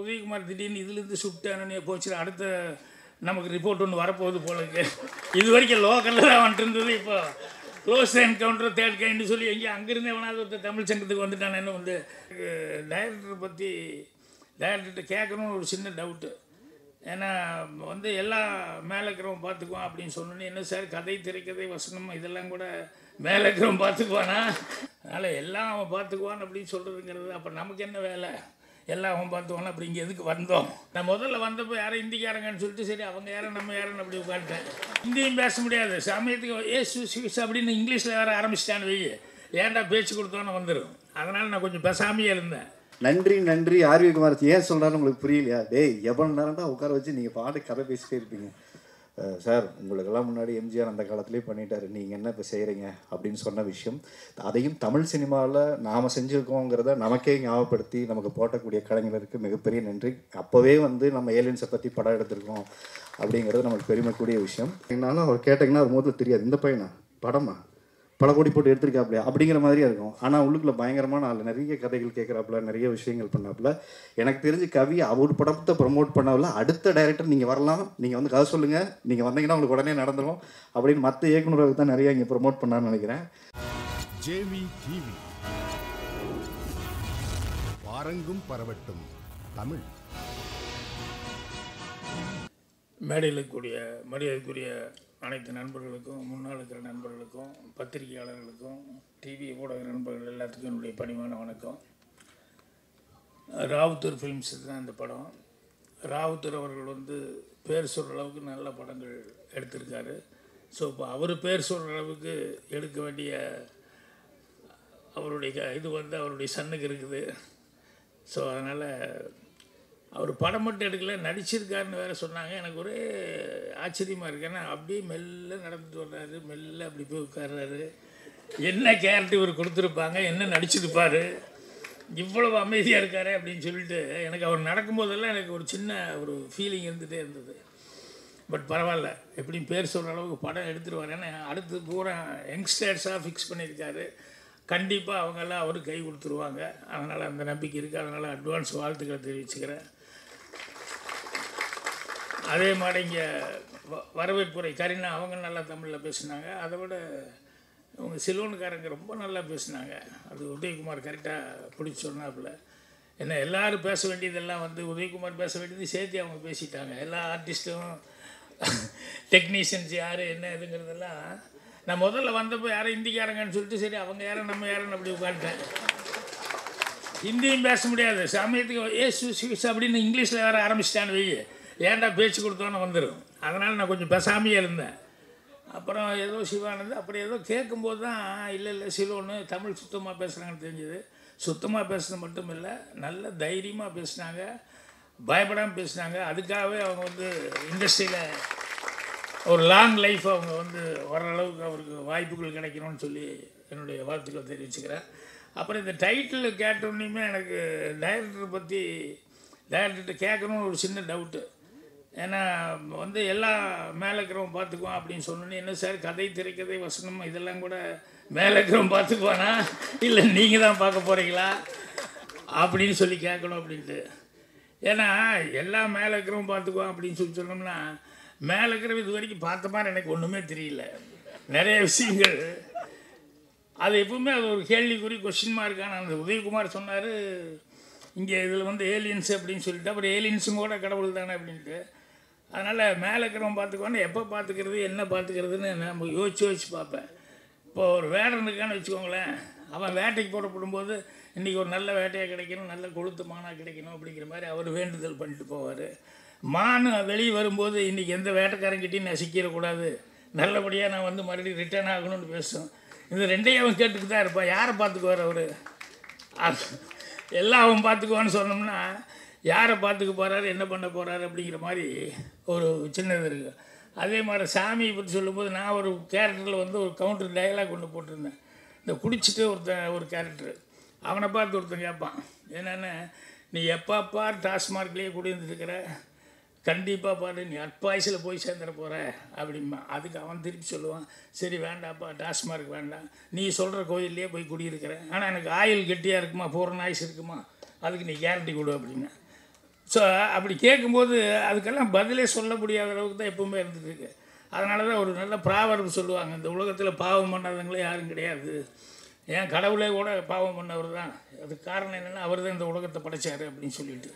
உதயகுமார் திடீர்னு இதுலேருந்து சுட்டானே போச்சு அடுத்த நமக்கு ரிப்போர்ட் ஒன்று வரப்போகுது போல இருக்கு இது வரைக்கும் லோக்கலில் தான் வந்துட்டு இருந்தது இப்போ க்ளோஸ் என்கவுண்டர் தேர்ட் கைன்னு சொல்லி எங்கேயும் அங்கேருந்து எவனாவது ஒருத்தர் தமிழ் சங்கத்துக்கு வந்துட்டானே என்ன வந்து டைரக்டரை பற்றி டைரக்டர்கிட்ட கேட்கணும்னு ஒரு சின்ன டவுட்டு ஏன்னா வந்து எல்லாம் மேலே இருக்கிறவன் பார்த்துக்குவான் அப்படின்னு சொன்னோன்னே என்ன சார் கதை திரைக்கதை வசனம் இதெல்லாம் கூட மேலே இருக்கிறவன் பார்த்துக்குவானா அதனால் எல்லாம் அவன் பார்த்துக்குவான் அப்படின்னு சொல்கிறதுங்கிறது அப்போ நமக்கு என்ன வேலை எல்லாம் அவன் பார்த்துக்குவான் அப்படி இங்கே எதுக்கு வந்தோம் நான் முதல்ல வந்தப்போ யாரும் ஹிந்திக்காரங்கன்னு சொல்லிட்டு சரி அவங்க யாரும் நம்ம யாரும் அப்படி உட்காந்துட்டேன் ஹிந்தியும் பேச முடியாது சமயத்துக்கு ஏ சுஸ் அப்படின்னு இங்கிலீஷில் வேற ஆரம்பிச்சிட்டான்னு வை ஏன்டா பேச்சு கொடுத்தோன்னு வந்துடும் அதனால் நான் கொஞ்சம் பேசாமையே இருந்தேன் நன்றி நன்றி ஆர்வி குமார் ஏன் சொல்றாரு உங்களுக்கு புரியலையா டேய் எவ்வளோ நேரம்டா உட்கார வச்சு நீங்கள் பாட்டு கதை பேசிட்டே இருப்பீங்க அஹ் சார் உங்களுக்கெல்லாம் முன்னாடி எம்ஜிஆர் அந்த காலத்திலே பண்ணிட்டாரு நீங்கள் என்ன இப்போ செய்கிறீங்க அப்படின்னு சொன்ன விஷயம் அதையும் தமிழ் சினிமாவில் நாம் செஞ்சுருக்கோங்கிறத நமக்கே ஞாபகப்படுத்தி நமக்கு போட்டக்கூடிய கலைஞருக்கு மிகப்பெரிய நன்றி அப்போவே வந்து நம்ம ஏலியன்ஸை பற்றி படம் எடுத்திருக்கோம் அப்படிங்கிறது நமக்கு பெருமைக்கூடிய விஷயம் என்னாலும் அவர் கேட்டிங்கன்னா அவர் முதல்ல தெரியாது இந்த பையனா படமா பல கோடி போட்டு எடுத்திருக்காப்புல அப்படிங்கிற மாதிரியே இருக்கும் ஆனால் உள்ளுக்குள்ள பயங்கரமான ஆள் நிறைய கதைகள் கேட்குறாப்புல நிறைய விஷயங்கள் பண்ணாப்புல எனக்கு தெரிஞ்சு கவி அவர் படத்தை ப்ரமோட் பண்ணாப்புல அடுத்த டைரக்டர் நீங்கள் வரலாம் நீங்கள் வந்து கதை சொல்லுங்கள் நீங்கள் வந்தீங்கன்னா உங்களுக்கு உடனே நடந்துடும் அப்படின்னு மற்ற இயக்குநர்களுக்கு தான் நிறைய இங்கே ப்ரமோட் பண்ணான்னு நினைக்கிறேன் ஜேவி டிவி பாரங்கும் பரவட்டும் தமிழ் மேடையில் இருக்கக்கூடிய மரியாதைக்குரிய அனைத்து நண்பர்களுக்கும் முன்னால் இருக்கிற நண்பர்களுக்கும் பத்திரிகையாளர்களுக்கும் டிவி ஊடக நண்பர்கள் எல்லாத்துக்கும் என்னுடைய பணிவான வணக்கம் ராவுத்தூர் ஃபிலிம்ஸ் தான் இந்த படம் ராவுத்தூர் அவர்கள் வந்து பேர் சொல்கிற அளவுக்கு நல்ல படங்கள் எடுத்திருக்காரு ஸோ இப்போ அவர் பேர் சொல்கிற அளவுக்கு எடுக்க வேண்டிய அவருடைய க- இது வந்து அவருடைய சன்னுக்கு இருக்குது ஸோ அதனால் அவர் படம் மட்டும் எடுக்கல நடிச்சிருக்காருன்னு வேற சொன்னாங்க எனக்கு ஒரே ஆச்சரியமாக இருக்கு ஏன்னா அப்படியே மெல்ல நடந்துட்டு வர்றாரு மெல்ல அப்படி போய் உட்கார்றாரு என்ன கேரக்டர் இவர் கொடுத்துருப்பாங்க என்ன நடிச்சிருப்பாரு இவ்வளவு அமைதியாக இருக்காரு அப்படின்னு சொல்லிட்டு எனக்கு அவர் நடக்கும்போதெல்லாம் எனக்கு ஒரு சின்ன ஒரு ஃபீலிங் இருந்துகிட்டே இருந்தது பட் பரவாயில்ல எப்படியும் பேர் சொல்கிற அளவுக்கு படம் எடுத்துருவார் ஏன்னா அடுத்து பூரா யங்ஸ்டர்ஸாக ஃபிக்ஸ் பண்ணியிருக்காரு கண்டிப்பாக அவங்கெல்லாம் அவரு கை கொடுத்துருவாங்க அதனால் அந்த நம்பிக்கை இருக்குது அதனால் அட்வான்ஸ் வாழ்த்துக்களை தெரிவிச்சுக்கிறேன் அதே மாதிரி இங்கே வரவேற்புரை கரீனா அவங்க நல்லா தமிழில் பேசுனாங்க அதை விட இவங்க சிலோனுக்காரங்க ரொம்ப நல்லா பேசுனாங்க அது உதயகுமார் கரெக்டாக பிடிச்சி சொன்னாப்புல என்ன எல்லாரும் பேச வேண்டியதெல்லாம் வந்து உதயகுமார் பேச வேண்டியது சேர்த்து அவங்க பேசிட்டாங்க எல்லா ஆர்டிஸ்ட்டும் டெக்னீஷியன்ஸ் யார் என்ன இதுங்கிறதெல்லாம் நான் முதல்ல வந்தப்போ யாரும் ஹிந்திக்காரங்கன்னு சொல்லிட்டு சரி அவங்க யாரும் நம்ம யாருன்னு அப்படி உட்காந்துட்டேன் ஹிந்தியும் பேச முடியாது சமயத்துக்கு ஏ சுஸ் அப்படின்னு இங்கிலீஷில் வேற ஆரம்பிச்சிட்டான்னு வை ஏன்டா பேச்சு கொடுத்தோன்னு வந்துடும் அதனால் நான் கொஞ்சம் பேசாமையே இருந்தேன் அப்புறம் ஏதோ சிவானந்து அப்புறம் ஏதோ கேட்கும்போது தான் இல்லை இல்லை சிலோன்னு தமிழ் சுத்தமாக பேசுகிறாங்கன்னு தெரிஞ்சது சுத்தமாக பேசுறது மட்டும் இல்லை நல்ல தைரியமாக பேசுனாங்க பயப்படாமல் பேசுனாங்க அதுக்காகவே அவங்க வந்து இண்டஸ்ட்ரியில் ஒரு லாங் லைஃப் அவங்க வந்து வர அளவுக்கு அவருக்கு வாய்ப்புகள் கிடைக்கணும்னு சொல்லி என்னுடைய வாழ்த்துக்களை தெரிவிச்சுக்கிறேன் அப்புறம் இந்த டைட்டில் கேட்டோன்னே எனக்கு டைரக்டரை பற்றி டைரக்டர்கிட்ட கேட்கணும்னு ஒரு சின்ன டவுட்டு ஏன்னா வந்து எல்லாம் மேலே இருக்கிறவன் பார்த்துக்குவான் அப்படின்னு சொன்னோன்னே என்ன சார் கதை திரைக்கதை வசனம் இதெல்லாம் கூட மேலே இருக்கிறவன் பார்த்துக்குவானா இல்லை நீங்கள் தான் பார்க்க போகிறீங்களா அப்படின்னு சொல்லி கேட்கணும் அப்படின்ட்டு ஏன்னா எல்லாம் மேலே இருக்கிறவன் பார்த்துக்குவான் அப்படின்னு சொல்லி சொன்னோம்னா மேலே இருக்கிறவன் இது வரைக்கும் பார்த்த மாதிரி எனக்கு ஒன்றுமே தெரியல நிறைய விஷயங்கள் அது எப்பவுமே அது ஒரு கேள்விக்குறி கொஸ்டின் மார்க்கான அந்த உதயகுமார் சொன்னார் இங்கே இதில் வந்து ஏலியன்ஸ் அப்படின்னு சொல்லிட்டு அப்புறம் ஏலியன்ஸும் கூட கடவுள் தானே அப்படின்ட்டு அதனால் மேலே இருக்கிறவன் பார்த்துக்குவான்னு எப்போ பார்த்துக்கிறது என்ன பார்த்துக்கிறதுன்னு நம்ம யோசிச்சு யோசிச்சு பார்ப்பேன் இப்போ ஒரு வேடன் இருக்கான்னு வச்சுக்கோங்களேன் அவன் வேட்டைக்கு போடப்படும்போது இன்றைக்கி ஒரு நல்ல வேட்டையாக கிடைக்கணும் நல்ல கொளுத்து மானாக கிடைக்கணும் அப்படிங்கிற மாதிரி அவர் வேண்டுதல் பண்ணிட்டு போவார் மான் வெளியே வரும்போது இன்றைக்கி எந்த வேட்டைக்காரங்கிட்டையும் நான் சிக்கிடக்கூடாது நல்லபடியாக நான் வந்து மறுபடியும் ரிட்டர்ன் ஆகணும்னு பேசும் இந்த ரெண்டையும் அவன் கேட்டுட்டு தான் இருப்பான் யாரை பார்த்துக்குவார் அவர் எல்லாம் அவன் பார்த்துக்குவான்னு சொன்னோம்னா யாரை பார்த்துக்க போகிறாரு என்ன பண்ண போகிறாரு அப்படிங்கிற மாதிரி ஒரு சின்னது இருக்குது அதே மாதிரி சாமியை பற்றி சொல்லும்போது நான் ஒரு கேரக்டரில் வந்து ஒரு கவுண்டர் டயலாக் ஒன்று போட்டிருந்தேன் இந்த குடிச்சிட்டு ஒருத்தன் ஒரு கேரக்டர் அவனை பார்த்து ஒருத்தன் கேட்பான் என்னென்ன நீ எப்போ பார் டாஸ்மார்க்லேயே குடியிருந்துருக்கிற கண்டிப்பாக பாரு நீ அட்பாய்ஸில் போய் சேர்ந்துட போகிற அப்படிம்பா அதுக்கு அவன் திருப்பி சொல்லுவான் சரி வேண்டாப்பா டாஸ்மார்க் வேண்டாம் நீ சொல்கிற கோயில்லையே போய் குடியிருக்கிறேன் ஆனால் எனக்கு ஆயில் கெட்டியாக இருக்குமா பூரண ஆயுஸ் இருக்குமா அதுக்கு நீ கேரண்டி கொடு அப்படின்னு ஸோ அப்படி கேட்கும்போது அதுக்கெல்லாம் பதிலே சொல்ல முடியாத அளவுக்கு தான் எப்பவுமே இருந்துட்டு இருக்கு அதனால தான் ஒரு நல்ல ப்ராவர்பு சொல்லுவாங்க இந்த உலகத்தில் பாவம் பண்ணாதவங்களே யாரும் கிடையாது ஏன் கடவுளே கூட பாவம் பண்ணவர் தான் அதுக்கு காரணம் என்னென்னா அவர் தான் இந்த உலகத்தை படைச்சார் அப்படின்னு சொல்லிட்டு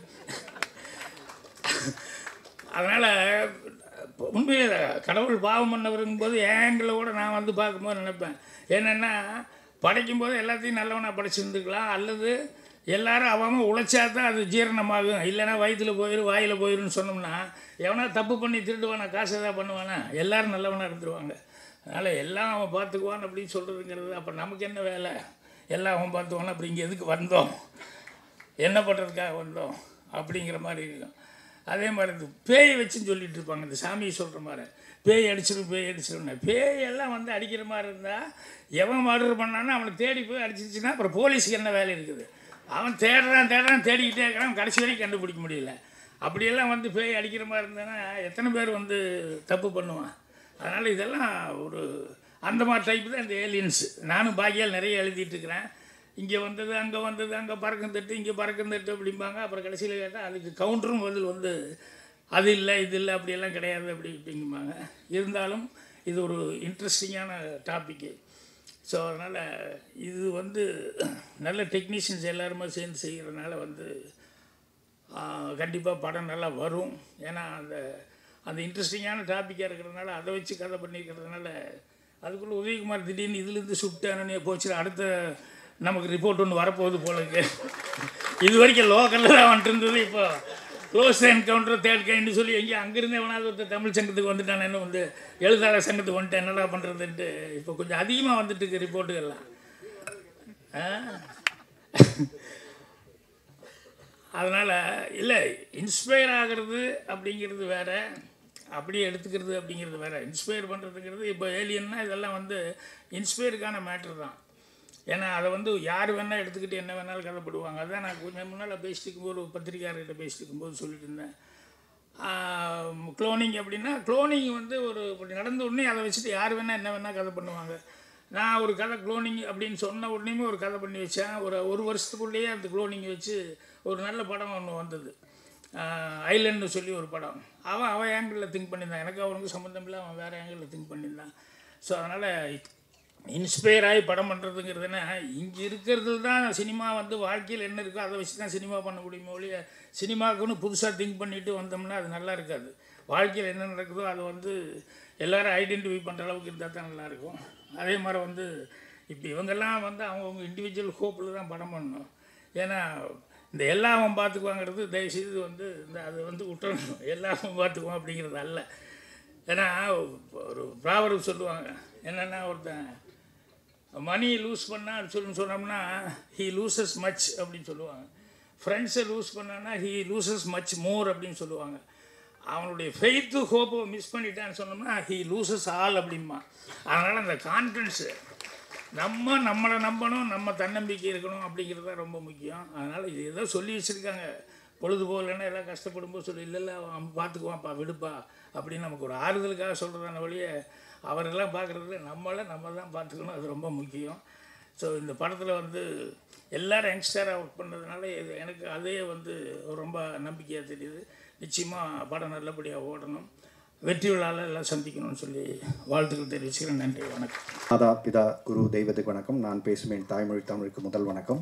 அதனால் உண்மையே கடவுள் பாவம் பண்ணவருங்கும்போது ஏங்கில் கூட நான் வந்து பார்க்கும்போது நினைப்பேன் என்னென்னா படைக்கும்போது எல்லாத்தையும் நல்லவனாக படைச்சிருந்துக்கலாம் அல்லது எல்லாரும் அவன் உழைச்சா தான் அது ஜீரணமாகும் இல்லைன்னா வயிற்றுல போயிடும் வாயில் போயிடும்னு சொன்னோம்னா எவனா தப்பு பண்ணி திருடுவானா காசு எதாவது பண்ணுவானா எல்லாரும் நல்லவனாக இருந்துருவாங்க அதனால் எல்லாம் அவன் பார்த்துக்குவான் அப்படின்னு சொல்கிறதுங்கிறது அப்போ நமக்கு என்ன வேலை எல்லாம் அவன் பார்த்துக்குவான் அப்படி இங்கே எதுக்கு வந்தோம் என்ன பண்ணுறதுக்காக வந்தோம் அப்படிங்கிற மாதிரி இருக்கும் அதே மாதிரி இந்த பேயை வச்சுன்னு சொல்லிட்டு இருப்பாங்க இந்த சாமியை சொல்கிற மாதிரி பேய் அடிச்சிடும் பேய் அடிச்சிடும்னு பேய் எல்லாம் வந்து அடிக்கிற மாதிரி இருந்தால் எவன் மர்டர் பண்ணானோ அவனை தேடி போய் அடிச்சிருச்சுன்னா அப்புறம் போலீஸுக்கு என்ன வேலை இருக்குது அவன் தேடுறான் தேடுறான் தேடிக்கிட்டே இருக்கிறான் கடைசி வரைக்கும் கண்டுபிடிக்க முடியல அப்படியெல்லாம் வந்து பேய் அடிக்கிற மாதிரி இருந்தானா எத்தனை பேர் வந்து தப்பு பண்ணுவான் அதனால் இதெல்லாம் ஒரு அந்த மாதிரி டைப் தான் இந்த ஏலியன்ஸ் நானும் பாக்கியால் நிறைய எழுதிட்டு இருக்கிறேன் இங்கே வந்தது அங்கே வந்தது அங்கே பறக்கும் தட்டு இங்கே பறக்கும் தட்டு அப்படிம்பாங்க அப்புறம் கடைசியில் கேட்டால் அதுக்கு கவுண்டரும் பதில் வந்து அது இல்லை இது இல்லை அப்படியெல்லாம் கிடையாது அப்படி இப்படிங்குவாங்க இருந்தாலும் இது ஒரு இன்ட்ரெஸ்டிங்கான டாப்பிக்கு ஸோ அதனால் இது வந்து நல்ல டெக்னீஷியன்ஸ் எல்லாருமே சேர்ந்து செய்கிறதுனால வந்து கண்டிப்பாக படம் நல்லா வரும் ஏன்னா அந்த அந்த இன்ட்ரெஸ்டிங்கான டாப்பிக்காக இருக்கிறதுனால அதை வச்சு கதை பண்ணியிருக்கிறதுனால அதுக்குள்ளே உதயகுமார் திடீர்னு இதுலேருந்து சுட்டானே போச்சு அடுத்த நமக்கு ரிப்போர்ட் ஒன்று வரப்போகுது போல இருக்கு இது வரைக்கும் லோக்கலில் தான் வந்துட்டு இருந்தது இப்போ க்ளோஸ் என்கவுண்டர் தேர்ட் கைன்னு சொல்லி எங்கேயும் அங்கேருந்து எவனாவது ஒருத்தர் தமிழ் சங்கத்துக்கு வந்துட்டானே என்ன வந்து எழுதாளர் சங்கத்துக்கு வந்துட்டு என்னடா பண்ணுறதுன்ட்டு இப்போ கொஞ்சம் அதிகமாக வந்துட்டு இருக்கு ரிப்போர்ட்டுகள்லாம் ஆ அதனால் இல்லை இன்ஸ்பயர் ஆகிறது அப்படிங்கிறது வேற அப்படியே எடுத்துக்கிறது அப்படிங்கிறது வேற இன்ஸ்பயர் பண்ணுறதுங்கிறது இப்போ ஏலியன்னா இதெல்லாம் வந்து இன்ஸ்பயருக்கான மேட்ரு தான் ஏன்னா அதை வந்து யார் வேணால் எடுத்துக்கிட்டு என்ன வேணாலும் கதைப்படுவாங்க அதான் நான் கொஞ்சம் முன்னால் பேசிட்டு இருக்கும்போது ஒரு பத்திரிக்கையாளர்கிட்ட பேசிட்டு இருக்கும்போது சொல்லிட்டு இருந்தேன் க்ளோனிங் அப்படின்னா க்ளோனிங் வந்து ஒரு இப்படி நடந்த உடனே அதை வச்சுட்டு யார் வேணால் என்ன வேணால் கதை பண்ணுவாங்க நான் ஒரு கதை க்ளோனிங் அப்படின்னு சொன்ன உடனேயுமே ஒரு கதை பண்ணி வச்சேன் ஒரு ஒரு வருஷத்துக்குள்ளேயே அந்த க்ளோனிங் வச்சு ஒரு நல்ல படம் ஒன்று வந்தது ஐலண்ட்னு சொல்லி ஒரு படம் அவன் அவன் ஆங்கிளில் திங்க் பண்ணியிருந்தான் எனக்கு அவனுக்கு சம்மந்தம் இல்லை அவன் வேறு ஆங்கிளில் திங்க் பண்ணியிருந்தான் ஸோ அதனால் இன்ஸ்பயர் ஆகி படம் பண்ணுறதுங்கிறதுனா இங்கே இருக்கிறது தான் சினிமா வந்து வாழ்க்கையில் என்ன இருக்கோ அதை வச்சு தான் சினிமா பண்ண முடியுமோ ஒழிய சினிமாவுக்குன்னு புதுசாக திங்க் பண்ணிட்டு வந்தோம்னா அது நல்லா இருக்காது வாழ்க்கையில் என்ன நடக்குதோ அதை வந்து எல்லோரும் ஐடென்டிஃபை பண்ணுற அளவுக்கு இருந்தால் தான் நல்லாயிருக்கும் அதே மாதிரி வந்து இப்போ இவங்கெல்லாம் வந்து அவங்கவுங்க இண்டிவிஜுவல் ஹோப்பில் தான் படம் பண்ணணும் ஏன்னா இந்த எல்லாம் அவன் பார்த்துக்குவாங்கிறது தயவுசெய்து வந்து இந்த அது வந்து விட்டுறணும் எல்லாம் அவன் பார்த்துக்குவான் அப்படிங்கிறது அல்ல ஏன்னா ஒரு ப்ராவர்பு சொல்லுவாங்க என்னென்னா ஒருத்தன் மணி லூஸ் பண்ணால் சொல்லி சொன்னோம்னா ஹீ லூசஸ் மச் அப்படின்னு சொல்லுவாங்க ஃப்ரெண்ட்ஸை லூஸ் பண்ணான்னா ஹீ லூசஸ் மச் மோர் அப்படின்னு சொல்லுவாங்க அவனுடைய ஃபெய்த்து ஹோப்பை மிஸ் பண்ணிட்டான்னு சொன்னோம்னா ஹீ லூசஸ் ஆல் அப்படிம்பா அதனால் அந்த கான்ஃபிடென்ஸு நம்ம நம்மளை நம்பணும் நம்ம தன்னம்பிக்கை இருக்கணும் அப்படிங்கிறது தான் ரொம்ப முக்கியம் அதனால் இது ஏதோ சொல்லி வச்சுருக்காங்க பொழுது போகலன்னா எல்லாம் கஷ்டப்படும்போது சொல்லி இல்லை இல்லை அவன் பார்த்துக்குவான்ப்பா விடுப்பா அப்படின்னு நமக்கு ஒரு ஆறுதலுக்காக சொல்கிறதான வழிய அவரெல்லாம் பார்க்குறது நம்மளை நம்ம தான் பார்த்துக்கணும் அது ரொம்ப முக்கியம் ஸோ இந்த படத்தில் வந்து எல்லோரும் யங்ஸ்டராக ஒர்க் பண்ணுறதுனால இது எனக்கு அதே வந்து ரொம்ப நம்பிக்கையாக தெரியுது நிச்சயமாக படம் நல்லபடியாக ஓடணும் வெற்றி விழாவில் எல்லாம் சந்திக்கணும்னு சொல்லி வாழ்த்துக்கள் தெரிவிச்சுக்கிறேன் நன்றி வணக்கம் மாதா பிதா குரு தெய்வத்துக்கு வணக்கம் நான் பேசுவேன் தாய்மொழி தமிழுக்கு முதல் வணக்கம்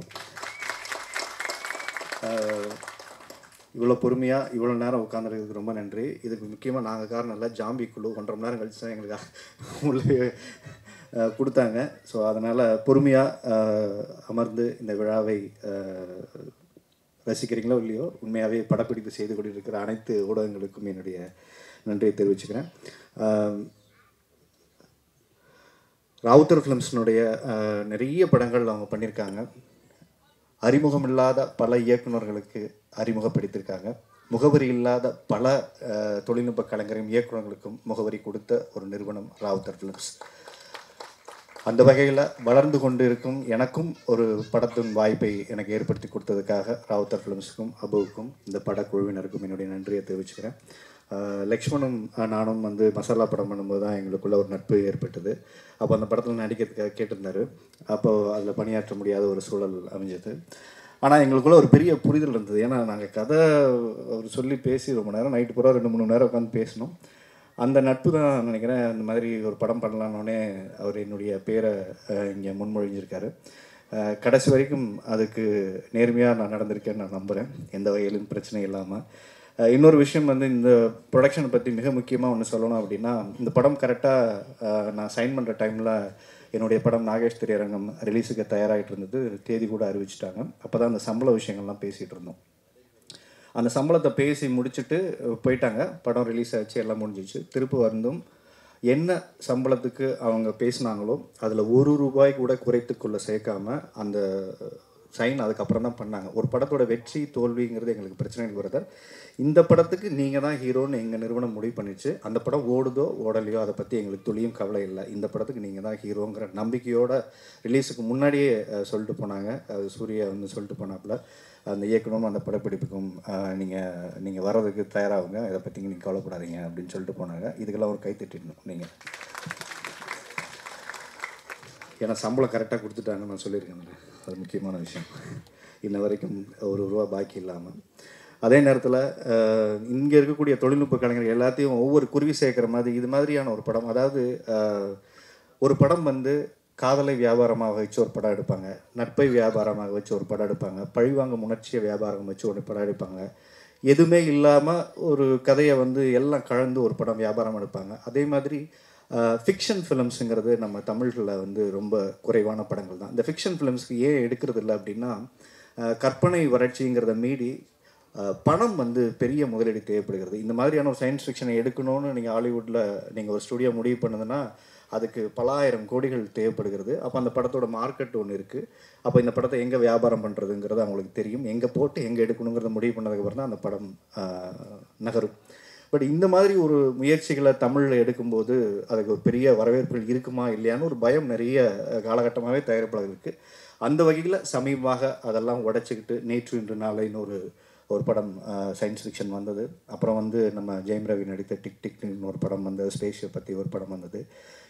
அஹ், இவ்வளோ பொறுமையாக இவ்வளோ நேரம் உட்காந்துருக்கிறதுக்கு ரொம்ப நன்றி இதுக்கு முக்கியமாக நாங்கள் காரணம் இல்லை ஜாம்பி குழு ஒன்றரை மணி நேரம் கழிச்சு தான் எங்களுக்கு உள்ளே அஹ், கொடுத்தாங்க ஸோ அதனால் பொறுமையாக அமர்ந்து இந்த விழாவை அஹ், ரசிக்கிறீங்களோ இல்லையோ உண்மையாகவே படப்பிடிப்பு செய்து கொண்டிருக்கிற அனைத்து ஊடகங்களுக்கும் என்னுடைய நன்றியை தெரிவிச்சுக்கிறேன் அஹ், ராவுத்தர் ஃபிலிம்ஸ்னுடைய அஹ், நிறைய படங்கள் அவங்க பண்ணியிருக்காங்க அறிமுகம் இல்லாத பல இயக்குனர்களுக்கு அறிமுகப்படுத்தியிருக்காங்க முகவரி இல்லாத பல அஹ், தொழில்நுட்ப கலைஞரையும் இயக்குனர்களுக்கும் முகவரி கொடுத்த ஒரு நிறுவனம் ராவுத்தர் ஃபிலிம்ஸ் அந்த வகையில் வளர்ந்து கொண்டு இருக்கும் எனக்கும் ஒரு படத்தின் வாய்ப்பை எனக்கு ஏற்படுத்தி கொடுத்ததுக்காக ராவுத்தர் ஃபிலிம்ஸுக்கும் அபுவுக்கும் இந்த படக்குழுவினருக்கும் என்னுடைய நன்றியை தெரிவிச்சுக்கிறேன் அஹ் லக்ஷ்மணும் அஹ் நானும் வந்து மசாலா படம் பண்ணும்போது தான் எங்களுக்குள்ள ஒரு நட்பு ஏற்பட்டது அப்போ அந்த படத்தில் நடிக்கிறதுக்காக கேட்டிருந்தாரு அப்போ அதில் பணியாற்ற முடியாத ஒரு சூழல் அமைஞ்சது ஆனால் எங்களுக்குள்ள ஒரு பெரிய புரிதல் இருந்தது ஏன்னா நாங்கள் கதை அவர் சொல்லி பேசி ரொம்ப நேரம் நைட்டு பூரா ரெண்டு மூணு மணி நேரம் உட்காந்து பேசினோம் அந்த நட்பு தான் நினைக்கிறேன் இந்த மாதிரி ஒரு படம் பண்ணலான்னொடனே அவர் என்னுடைய பேரை இங்கே முன்மொழிஞ்சிருக்காரு அஹ், கடைசி வரைக்கும் அதுக்கு நேர்மையாக நான் நடந்திருக்கேன்னு நான் நம்புகிறேன் எந்த வகையிலும் பிரச்சனை இல்லாமல் அஹ் இன்னொரு விஷயம் வந்து இந்த ப்ரொடக்ஷனை பற்றி மிக முக்கியமாக ஒன்று சொல்லணும் அப்படின்னா இந்த படம் கரெக்டாக நான் சைன் பண்ணுற டைமில் என்னுடைய படம் நாகேஷ் திரையரங்கம் ரிலீஸுக்கு தயாராகிட்டு இருந்தது தேதி கூட அறிவிச்சிட்டாங்க அப்போ தான் அந்த சம்பள விஷயங்கள்லாம் பேசிகிட்டு இருந்தோம் அந்த சம்பளத்தை பேசி முடிச்சுட்டு அஹ், போயிட்டாங்க படம் ரிலீஸ் ஆச்சு எல்லாம் முடிஞ்சிச்சு திருப்பி வந்தும் என்ன சம்பளத்துக்கு அவங்க பேசினாங்களோ அதில் ஒரு ரூபாய் கூட குறைத்துக்கொள்ள சேர்க்காம அந்த சைன் அதுக்கப்புறம் தான் பண்ணாங்க ஒரு படத்தோட வெற்றி தோல்விங்கிறது எங்களுக்கு பிரச்சனை இல்லை பிரதர் இந்த படத்துக்கு நீங்கள் தான் ஹீரோன்னு எங்கள் நிறுவனம் முடிவு பண்ணிச்சு அந்த படம் ஓடுதோ ஓடலையோ அதை பற்றி எங்களுக்கு துளியும் கவலை இல்லை இந்த படத்துக்கு நீங்கள் தான் ஹீரோங்கிற நம்பிக்கையோட ரிலீஸுக்கு முன்னாடியே அஹ், சொல்லிட்டு போனாங்க அது சூர்யா வந்து சொல்லிட்டு போனாப்புல அந்த இயக்கணும் அந்த படப்பிடிப்புக்கும் நீங்கள் நீங்கள் வர்றதுக்கு தயாராகுங்க இதை பற்றி நீங்கள் கவலைப்படாதீங்க அப்படின்னு சொல்லிட்டு போனாங்க இதுக்கெல்லாம் ஒரு கை தட்டிடணும் நீங்கள் ஏன்னா சம்பளம் கரெக்டாக கொடுத்துட்டாங்கன்னு நான் சொல்லியிருக்கேன் அது முக்கியமான விஷயம் இன்ன வரைக்கும் ஒரு ரூபா பாக்கி இல்லாமல் அதே நேரத்தில் இங்கே இருக்கக்கூடிய தொழில்நுட்ப கலைஞர்கள் எல்லாத்தையும் ஒவ்வொரு குருவி சேர்க்குற மாதிரி இது மாதிரியான ஒரு படம் அதாவது அஹ், ஒரு படம் வந்து காதலை வியாபாரமாக வச்சு ஒரு படம் எடுப்பாங்க நட்பை வியாபாரமாக வச்சு ஒரு படம் எடுப்பாங்க பழிவாங்கும் உணர்ச்சியை வியாபாரம் வச்சு ஒரு படம் எடுப்பாங்க எதுவுமே இல்லாமல் ஒரு கதையை வந்து எல்லாம் கலந்து ஒரு படம் வியாபாரம் எடுப்பாங்க அதே மாதிரி ஃபிக்ஷன் ஃபிலிம்ஸுங்கிறது நம்ம தமிழில் வந்து ரொம்ப குறைவான படங்கள் தான் இந்த ஃபிக்ஷன் ஃபிலிம்ஸ்க்கு ஏன் எடுக்கிறது இல்லை அப்படின்னா அஹ், கற்பனை வறட்சிங்கிறத மீறி அஹ், பணம் வந்து பெரிய முதலீடு தேவைப்படுகிறது இந்த மாதிரியான ஒரு சயின்ஸ் ஃபிக்ஷனை எடுக்கணும்னு நீங்கள் ஹாலிவுட்டில் நீங்கள் ஒரு ஸ்டுடியோ முடிவு பண்ணுதுன்னா அதுக்கு பல ஆயிரம் கோடிகள் தேவைப்படுகிறது அப்போ அந்த படத்தோட மார்க்கெட் ஒன்று இருக்குது அப்போ இந்த படத்தை எங்கே வியாபாரம் பண்ணுறதுங்கிறது அவங்களுக்கு தெரியும் எங்கே போட்டு எங்கே எடுக்கணுங்கிறத முடிவு பண்ணதுக்கப்புறம் தான் அந்த படம் ஆஹ், நகரும் பட் இந்த மாதிரி ஒரு முயற்சிகளை தமிழில் எடுக்கும்போது அதுக்கு ஒரு பெரிய வரவேற்புகள் இருக்குமா இல்லையான்னு ஒரு பயம் நிறைய காலகட்டமாகவே தயாரிப்பாளர்களுக்கு அந்த வகையில் சமீபமாக அதெல்லாம் உடைச்சிக்கிட்டு நேற்று இன்று நாளைன்னு ஒரு ஒரு படம் சயின்ஸ் ஃபிக்ஷன் வந்தது அப்புறம் வந்து நம்ம ஜெயம் ரவி நடித்த டிக் டிக்னு ஒரு படம் வந்தது ஸ்பேஸை பற்றி ஒரு படம் வந்தது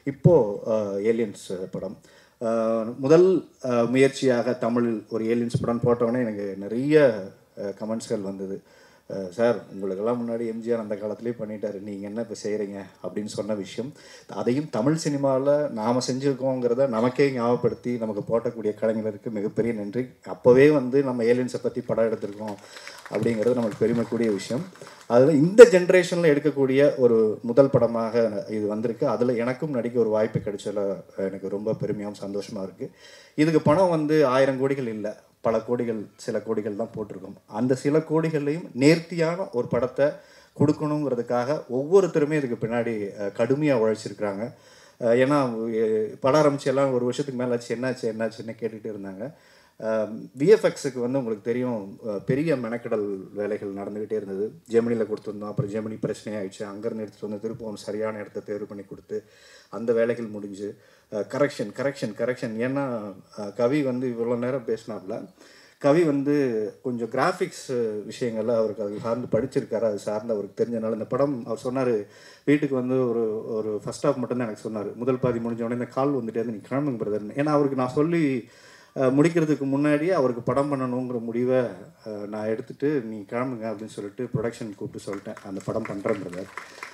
இப்போது ஏலியன்ஸ் படம் அஹ், முதல் அஹ், முயற்சியாக தமிழில் ஒரு ஏலியன்ஸ் படம் போட்டோன்னே எனக்கு நிறைய கமெண்ட்ஸ்கள் வந்தது அஹ், சார் உங்களுக்கெல்லாம் முன்னாடி எம்ஜிஆர் அந்த காலத்திலே பண்ணிட்டாரு நீங்கள் என்ன இப்போ செய்கிறீங்க அப்படின்னு சொன்ன விஷயம் அதையும் தமிழ் சினிமாவில் நாம் செஞ்சுருக்கோங்கிறத நமக்கே ஞாபகப்படுத்தி நமக்கு போட்டக்கூடிய கலைஞருக்கு மிகப்பெரிய நன்றி அப்போவே வந்து நம்ம ஏலியன்ஸை பற்றி படம் எடுத்திருக்கோம் அப்படிங்கிறது நமக்கு பெருமைக்கூடிய விஷயம் அதில் இந்த ஜென்ரேஷனில் எடுக்கக்கூடிய ஒரு முதல் படமாக இது வந்திருக்கு அதில் எனக்கும் நடிக்க ஒரு வாய்ப்பு கிடைச்சதில் எனக்கு ரொம்ப பெருமையாகவும் சந்தோஷமாக இருக்குது இதுக்கு பணம் வந்து ஆயிரம் கோடிகள் இல்லை பல கோடிகள் சில கோடிகள் தான் போட்டிருக்கோம் அந்த சில கோடிகள்லையும் நேர்த்தியான ஒரு படத்தை கொடுக்கணுங்கிறதுக்காக ஒவ்வொருத்தருமே இதுக்கு பின்னாடி கடுமையாக உழைச்சிருக்கிறாங்க அஹ் ஏன்னா அஹ் படம் ஆரம்பிச்சு எல்லாம் ஒரு வருஷத்துக்கு மேலே ஆச்சு என்னாச்சு என்னாச்சுன்னு கேட்டுகிட்டே இருந்தாங்க விஎஃப்எக்ஸுக்கு வந்து உங்களுக்கு தெரியும் அஹ் பெரிய மெனக்கடல் வேலைகள் நடந்துக்கிட்டே இருந்தது ஜெமினியில் கொடுத்துருந்தோம் அப்புறம் ஜெமினி பிரச்சனை ஆயிடுச்சு அங்கேருந்து எடுத்துகிட்டு வந்து திருப்பவும் சரியான இடத்த தேர்வு பண்ணி கொடுத்து அந்த வேலைகள் முடிஞ்சு கரெக்ஷன் கரெக்ஷன் கரெக்ஷன் ஏன்னா அஹ் கவி வந்து இவ்வளோ நேரம் பேசினாப்புல கவி வந்து கொஞ்சம் கிராஃபிக்ஸ் விஷயங்கள்ல அவருக்கு அது சார்ந்து படிச்சிருக்காரு அது சார்ந்து அவருக்கு தெரிஞ்சனால இந்த படம் அவர் சொன்னார் வீட்டுக்கு வந்து ஒரு ஒரு ஃபர்ஸ்ட் ஹாஃப் மட்டும்தான் எனக்கு சொன்னார் முதல் பாதி முடிஞ்ச உடனே இந்த கால் வந்துட்டே இருந்து நீ கிளம்புங்க பிரதர்னு ஏன்னா அவருக்கு நான் சொல்லி அஹ், முடிக்கிறதுக்கு முன்னாடியே அவருக்கு படம் பண்ணணுங்கிற முடிவை அஹ், நான் எடுத்துட்டு நீ கிளம்புங்க அப்படின்னு சொல்லிட்டு ப்ரொடக்ஷன் கூப்பிட்டு சொல்லிட்டேன் அந்த படம் பண்ணுறேன் பிரதர்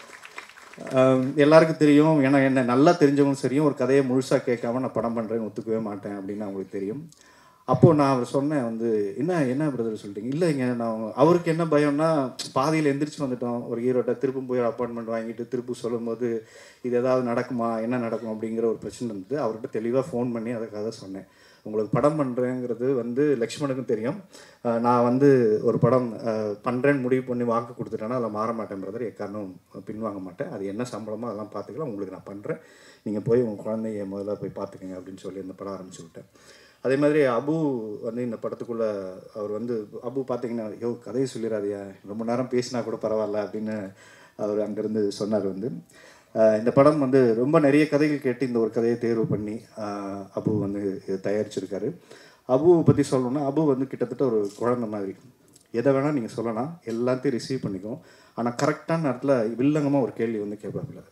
ஆம், எல்லாருக்கும் தெரியும் ஏன்னா என்ன நல்லா தெரிஞ்சவங்களும் சரியும் ஒரு கதையை முழுசாக கேட்காம நான் படம் பண்ணுறேன்னு ஒத்துக்கவே மாட்டேன் அப்படின்னு அவங்களுக்கு தெரியும் அப்போது நான் அவர் சொன்னேன் வந்து என்ன என்ன பிரதர் சொல்லிட்டீங்க இல்லைங்க நான் அவருக்கு என்ன பயம்னா பாதியில் எந்திரிச்சு வந்துட்டோம் ஒரு ஹீரோட்ட திருப்பும் போய் அப்பாயின்மெண்ட் வாங்கிட்டு திருப்பு சொல்லும்போது இது ஏதாவது நடக்குமா என்ன நடக்கும் அப்படிங்கிற ஒரு பிரச்சனை இருந்தது அவர்கிட்ட தெளிவாக ஃபோன் பண்ணி அதை கதை சொன்னேன் உங்களுக்கு படம் பண்ணுறேங்கிறது வந்து லக்ஷ்மணுக்கும் தெரியும் அஹ் நான் வந்து ஒரு படம் பண்ணுறேன்னு முடிவு பண்ணி வாக்கு கொடுத்துட்டேன்னா அதில் மாற மாட்டேன் பிரதர் எக்காரணம் பின்வாங்க மாட்டேன் அது என்ன சம்பளமோ அதெல்லாம் பார்த்துக்கலாம் உங்களுக்கு நான் பண்ணுறேன் நீங்கள் போய் உங்கள் குழந்தைய முதல்ல போய் பார்த்துக்கங்க அப்படின்னு சொல்லி இந்த படம் ஆரம்பிச்சு விட்டேன் அதே மாதிரி அபு வந்து இந்த படத்துக்குள்ளே அவர் வந்து அபு பார்த்தீங்கன்னா ஐயோ கதையை சொல்லிடாதியா ரொம்ப நேரம் பேசினா கூட பரவாயில்ல அப்படின்னு அவர் அங்கேருந்து சொன்னார் வந்து ஆஹ் இந்த படம் வந்து ரொம்ப நிறைய கதைகள் கேட்டு இந்த ஒரு கதையை தேர்வு பண்ணி ஆஹ் அபு வந்து இதை தயாரிச்சிருக்காரு அபுவை பற்றி சொல்லணும்னா அபு வந்து கிட்டத்தட்ட ஒரு குழந்தை மாதிரி எதை வேணால் நீங்கள் சொல்லலாம் எல்லாத்தையும் ரிசீவ் பண்ணிக்கும் ஆனால் கரெக்டான நேரத்தில் வில்லங்கமாக ஒரு கேள்வி வந்து கேட்பாப்புல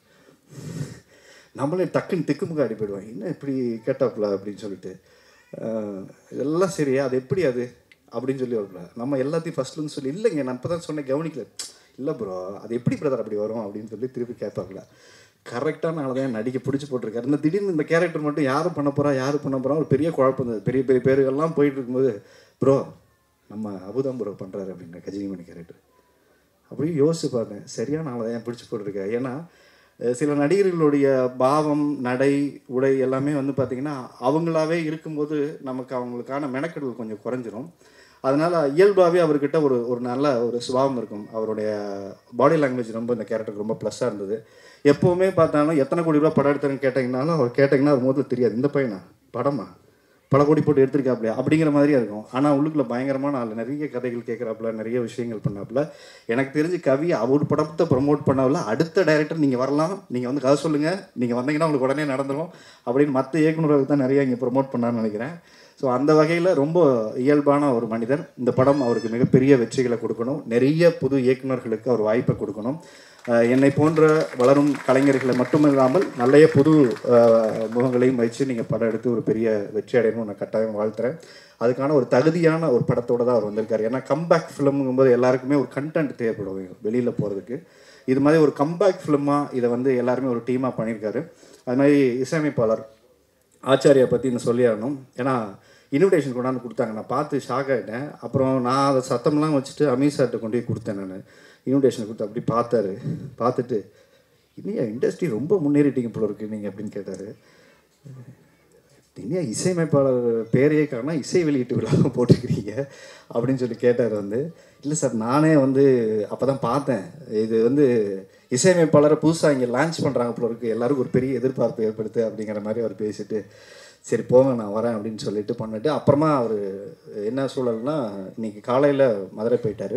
நம்மளே டக்குன்னு திக்குமுக அடி போயிடுவோம் என்ன இப்படி கேட்டாப்புல அப்படின்னு சொல்லிட்டு ஆஹ் இதெல்லாம் சரியா அது எப்படி அது அப்படின்னு சொல்லி வரல நம்ம எல்லாத்தையும் ஃபஸ்ட்லேருந்து சொல்லி இல்லைங்க நான் இப்போ தான் சொன்னேன் கவனிக்கல இல்லை ப்ரோ அது எப்படி பிரதர் அப்படி வரும் அப்படின்னு சொல்லி திருப்பி கேட்பாங்களா கரெக்டான ஆள் தான் நடிக்க பிடிச்சி போட்டிருக்காரு இந்த திடீர்னு இந்த கேரக்டர் மட்டும் யார் பண்ண போகிறா யார் பண்ண போகிறா ஒரு பெரிய குழப்பம் இருந்தது பெரிய பெரிய பேருகள்லாம் போயிட்டு இருக்கும்போது ப்ரோ நம்ம அபுதாம் ப்ரோ பண்ணுறாரு அப்படின்ற கஜினிமணி கேரக்டர் அப்படியே யோசிச்சு பார்த்தேன் சரியான ஆளை தான் ஏன் பிடிச்சி போட்டிருக்கேன் ஏன்னா அஹ் சில நடிகர்களுடைய பாவம் நடை உடை எல்லாமே வந்து பார்த்திங்கன்னா அவங்களாவே இருக்கும்போது நமக்கு அவங்களுக்கான மெனக்கெடல் கொஞ்சம் குறைஞ்சிரும் அதனால் இயல்பாகவே அவர்கிட்ட ஒரு ஒரு நல்ல ஒரு சுபாவம் இருக்கும் அவருடைய பாடி லாங்குவேஜ் ரொம்ப இந்த கேரக்டருக்கு ரொம்ப ப்ளஸ்ஸாக இருந்தது எப்போவுமே பார்த்தாலும் எத்தனை கோடி ரூபா படம் எடுத்தாருன்னு கேட்டிங்கனாலும் அவர் கேட்டிங்கன்னா அவர் முதல்ல தெரியாது இந்த பையனா படமா பல கோடி போட்டு எடுத்திருக்காப்லையா அப்படிங்கிற மாதிரியே இருக்கும் ஆனால் உள்ளுக்குள்ள பயங்கரமான ஆள் நிறைய கதைகள் கேட்குறாப்புல நிறைய விஷயங்கள் பண்ணாப்புல எனக்கு தெரிஞ்சு கவி அவர் படத்தை ப்ரமோட் பண்ணவில்ல அடுத்த டைரக்டர் நீங்கள் வரலாம் நீங்கள் வந்து கதை சொல்லுங்கள் நீங்கள் வந்தீங்கன்னா உங்களுக்கு உடனே நடந்துடும் அப்படின்னு மற்ற இயக்குநர்கள் தான் நிறைய இங்கே ப்ரமோட் பண்ணான்னு நினைக்கிறேன் ஸோ அந்த வகையில் ரொம்ப இயல்பான ஒரு மனிதர் இந்த படம் அவருக்கு மிகப்பெரிய வெற்றிகளை கொடுக்கணும் நிறைய புது இயக்குனர்களுக்கு அவர் வாய்ப்பை கொடுக்கணும் அஹ் என்னை போன்ற வளரும் கலைஞர்களை மட்டுமில்லாமல் நிறைய புது அஹ், முகங்களையும் வச்சு நீங்கள் படம் எடுத்து ஒரு பெரிய வெற்றி அடையணும்னு நான் கட்டாயம் வாழ்த்துறேன் அதுக்கான ஒரு தகுதியான ஒரு படத்தோட தான் அவர் வந்திருக்காரு ஏன்னா கம்பேக் ஃபிலிம்ங்கும்போது எல்லாருக்குமே ஒரு கண்டென்ட் தேவைப்படும் வெளியில் போகிறதுக்கு இது மாதிரி ஒரு கம்பேக் ஃபிலிமாக இதை வந்து எல்லாருமே ஒரு டீமாக பண்ணியிருக்காரு அது மாதிரி இசையமைப்பாளர் ஆச்சாரியா பற்றி இந்த சொல்லி ஆகணும் ஏன்னா இன்விடேஷன் கொண்டாந்து கொடுத்தாங்க நான் பார்த்து ஷாக் ஆகிட்டேன் அப்புறம் நான் அதை சத்தம்லாம் வச்சுட்டு அமீர் சார்கிட்ட கொண்டு போய் கொடுத்தேன் நான் இன்விடேஷன் கொடுத்து அப்படி பார்த்தாரு பார்த்துட்டு இன்னும் இண்டஸ்ட்ரி ரொம்ப முன்னேறிட்டீங்க போல இருக்கு நீங்கள் அப்படின்னு கேட்டார் இனியா இசையமைப்பாளர் பேரையே காரணம் இசை வெளியீட்டு விழா போட்டுக்கிறீங்க அப்படின்னு சொல்லி கேட்டார் வந்து இல்லை சார் நானே வந்து அப்போ தான் பார்த்தேன் இது வந்து இசையமைப்பாளரை புதுசாக இங்கே லான்ச் பண்ணுறாங்க போல இருக்கு எல்லாருக்கும் ஒரு பெரிய எதிர்பார்ப்பு ஏற்படுத்து அப்படிங்கிற மாதிரி அவர் பேசிட்டு சரி போங்க நான் வரேன் அப்படின்னு சொல்லிட்டு பண்ணிட்டு அப்புறமா அவர் என்ன சூழல்னா இன்னைக்கு காலையில் மதுரை போயிட்டார்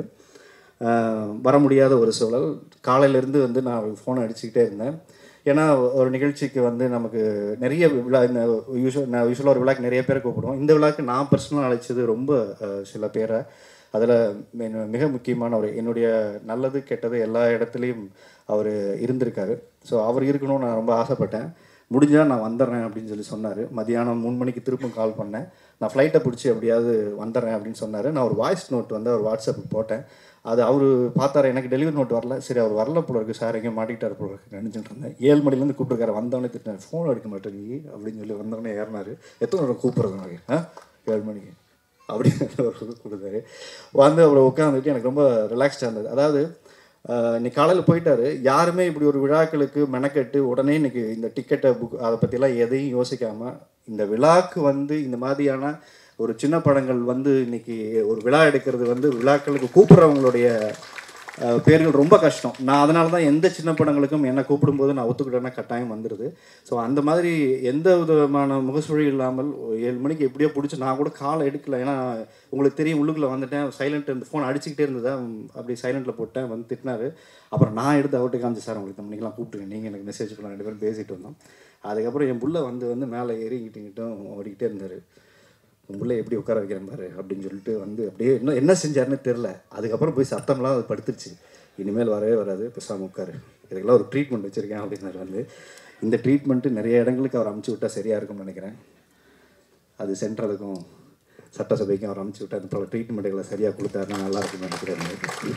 ஆஹ் வர முடியாத ஒரு சூழல் காலையிலேருந்து வந்து நான் அவருக்கு ஃபோன் அடிச்சுக்கிட்டே இருந்தேன் ஏன்னா ஒரு நிகழ்ச்சிக்கு வந்து நமக்கு நிறைய விழா இந்த யூஸ்வல் நான் யூஸ்வலாக ஒரு விழாக்கு நிறைய பேரை கூப்பிடுவோம் இந்த விழாக்கு நான் பர்சனலாக அழைச்சது ரொம்ப ஆஹ் சில பேரை அதில் மிக முக்கியமான ஒரு என்னுடைய நல்லது கெட்டது எல்லா இடத்துலையும் அவர் இருந்திருக்காரு ஸோ அவர் இருக்கணும்னு நான் ரொம்ப ஆசைப்பட்டேன் முடிஞ்சால் நான் வந்துடுறேன் அப்படின்னு சொல்லி சொன்னார் மதியானம் மூணு மணிக்கு திரும்ப கால் பண்ணேன் நான் ஃப்ளைட்டை பிடிச்சி எப்படியாவது வந்துடுறேன் அப்படின்னு சொன்னார் நான் ஒரு வாய்ஸ் நோட் வந்து அவர் வாட்ஸ்அப்புக்கு போட்டேன் அது அவர் பார்த்தாரு எனக்கு டெலிவரி நோட் வரல சரி அவர் வரல போல இருக்கு சார் எங்கேயும் மாட்டிக்கிட்டார் போல இருக்கு நினச்சிட்டு இருந்தேன் ஏழு மணிலேருந்து கூப்பிட்டுருக்காரு வந்தவொடனே திட்டினார் ஃபோன் எடுக்க மாட்டேங்க அப்படின்னு சொல்லி வந்தவொடனே ஏறினார் எத்தனை நேரம் கூப்பிட்றது நாங்கள் ஆ ஏழு மணிக்கு அப்படின்னு ஒரு இது கொடுத்தாரு வந்து அப்புறம் உட்காந்துட்டு எனக்கு ரொம்ப ரிலாக்ஸ்டாக இருந்தது அதாவது ஆஹ், இன்னைக்கு காலையில் போயிட்டாரு யாருமே இப்படி ஒரு விழாக்களுக்கு மெனக்கெட்டு உடனே இன்னைக்கு இந்த டிக்கெட்டை புக் அதை பற்றிலாம் எதையும் யோசிக்காமல் இந்த விழாக்கு வந்து இந்த மாதிரியான ஒரு சின்ன படங்கள் வந்து இன்னைக்கு ஒரு விழா எடுக்கிறது வந்து விழாக்களுக்கு கூப்பிட்றவங்களுடைய அஹ், பேர்கள் ரொம்ப கஷ்டம் நான் அதனால தான் எந்த சின்ன படங்களுக்கும் என்னை கூப்பிடும்போது நான் ஒத்துக்கிட்டேன்னா கட்டாயம் வந்துடுது ஸோ அந்த மாதிரி எந்த விதமான முகசுழி இல்லாமல் ஒரு ஏழு மணிக்கு எப்படியோ பிடிச்சி நான் கூட காலை எடுக்கல ஏன்னா உங்களுக்கு தெரியும் உள்ளுக்குள்ளே வந்துட்டேன் சைலண்ட் இந்த ஃபோன் அடிச்சுக்கிட்டே இருந்ததா அப்படி சைலண்ட்டில் போட்டேன் வந்து திட்டினாரு அப்புறம் நான் எடுத்து அவர்கிட்ட காமிச்சு சார் உங்களுக்கு மணிக்கெலாம் கூப்பிட்டுங்க நீங்கள் எனக்கு மெசேஜ் பண்ண ரெண்டு பேரும் பேசிட்டு வந்தோம் அதுக்கப்புறம் என் புள்ள வந்து வந்து மேலே ஏறி இங்கிட்டும் ஓடிக்கிட்டே இருந்தார் உன் புள்ள எப்படி உட்கார வைக்கிறேன் பாரு அப்படின்னு சொல்லிட்டு வந்து அப்படியே இன்னும் என்ன செஞ்சாருன்னு தெரில அதுக்கப்புறம் போய் சத்தம்லாம் அது படுத்துருச்சு இனிமேல் வரவே வராது பேசாமல் உட்காரு இதுக்கெல்லாம் ஒரு ட்ரீட்மெண்ட் வச்சுருக்கேன் அப்படின்னாரு வந்து இந்த ட்ரீட்மெண்ட்டு நிறைய இடங்களுக்கு அவர் அமுச்சு விட்டால் சரியாக இருக்கும்னு நினைக்கிறேன் அது சென்ட்ரலுக்கும் சட்டசபைக்கும் அவர் அமுச்சு விட்டார் பல ட்ரீட்மெண்ட்டுகளை சரியாக கொடுத்தாருன்னா நல்லா இருக்கும்னு நினைக்கிறேன்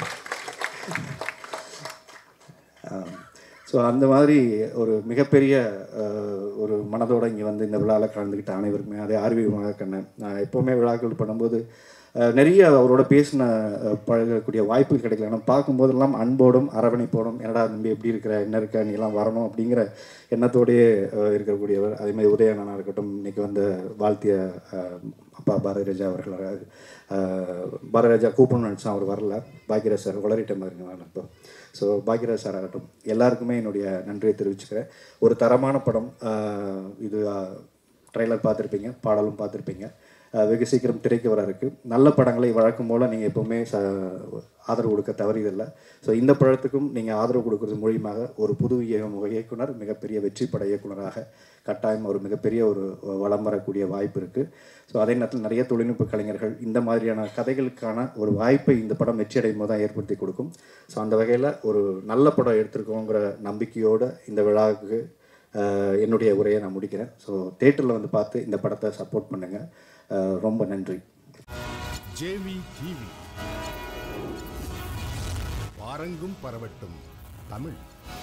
ஸோ அந்த மாதிரி ஒரு மிகப்பெரிய அஹ், ஒரு மனதோட இங்கே வந்து இந்த விழாவில் கலந்துக்கிட்ட அனைவருக்குமே அதே ஆர்வி கண்ணன் நான் எப்போவுமே விழாக்கள் பண்ணும்போது அஹ், நிறைய அவரோட பேசின அஹ், பழகக்கூடிய வாய்ப்பு கிடைக்கல ஆனால் பார்க்கும்போதெல்லாம் அன்போடும் அரவணைப்போடும் என்னடா தம்பி எப்படி இருக்கிற என்ன இருக்க நீ எல்லாம் வரணும் அப்படிங்கிற எண்ணத்தோடயே அஹ், இருக்கக்கூடியவர் அதே மாதிரி உதயநானா இருக்கட்டும் இன்னைக்கு வந்து வாழ்த்திய அஹ், அப்பா பாரதிராஜா அவர்கள் அஹ், பாரதிராஜா கூப்பிடணும்னு நினச்சோம் அவர் வரல பாக்கியராஜ் சார் வளரிட்ட மாதிரி வரல இப்போ ஸோ பாக்யராஜ் சார் ஆகட்டும் எல்லாருக்குமே என்னுடைய நன்றியை தெரிவிச்சுக்கிறேன் ஒரு தரமான படம் ஆஹ் இது ட்ரெய்லர் பார்த்துருப்பீங்க பாடலும் பார்த்துருப்பீங்க ஆஹ் வெகு சீக்கிரம் திரைக்கு வர இருக்கு நல்ல படங்களை வழக்கம் போல் நீங்கள் எப்போவுமே ச ஆதரவு கொடுக்க தவறியதில்லை ஸோ இந்த படத்துக்கும் நீங்கள் ஆதரவு கொடுக்கறது மூலியமாக ஒரு புது இயக்க- இயக்குனர் மிகப்பெரிய வெற்றி பட இயக்குனராக கட்டாயம் ஒரு மிகப்பெரிய ஒரு வளம் வரக்கூடிய வாய்ப்பு இருக்குது ஸோ அதே நேரத்தில் நிறைய தொழில்நுட்ப கலைஞர்கள் இந்த மாதிரியான கதைகளுக்கான ஒரு வாய்ப்பை இந்த படம் வெற்றி அடையும் போது தான் ஏற்படுத்தி கொடுக்கும் ஸோ அந்த வகையில் ஒரு நல்ல படம் எடுத்திருக்கோங்கிற நம்பிக்கையோடு இந்த விழாவுக்கு ஆஹ், என்னுடைய உரையை நான் முடிக்கிறேன் ஸோ தேட்டரில் வந்து பார்த்து இந்த படத்தை சப்போர்ட் பண்ணுங்கள் ரொம்ப நன்றி ஜேவி டிவி பாரங்கும் பரவட்டும் தமிழ்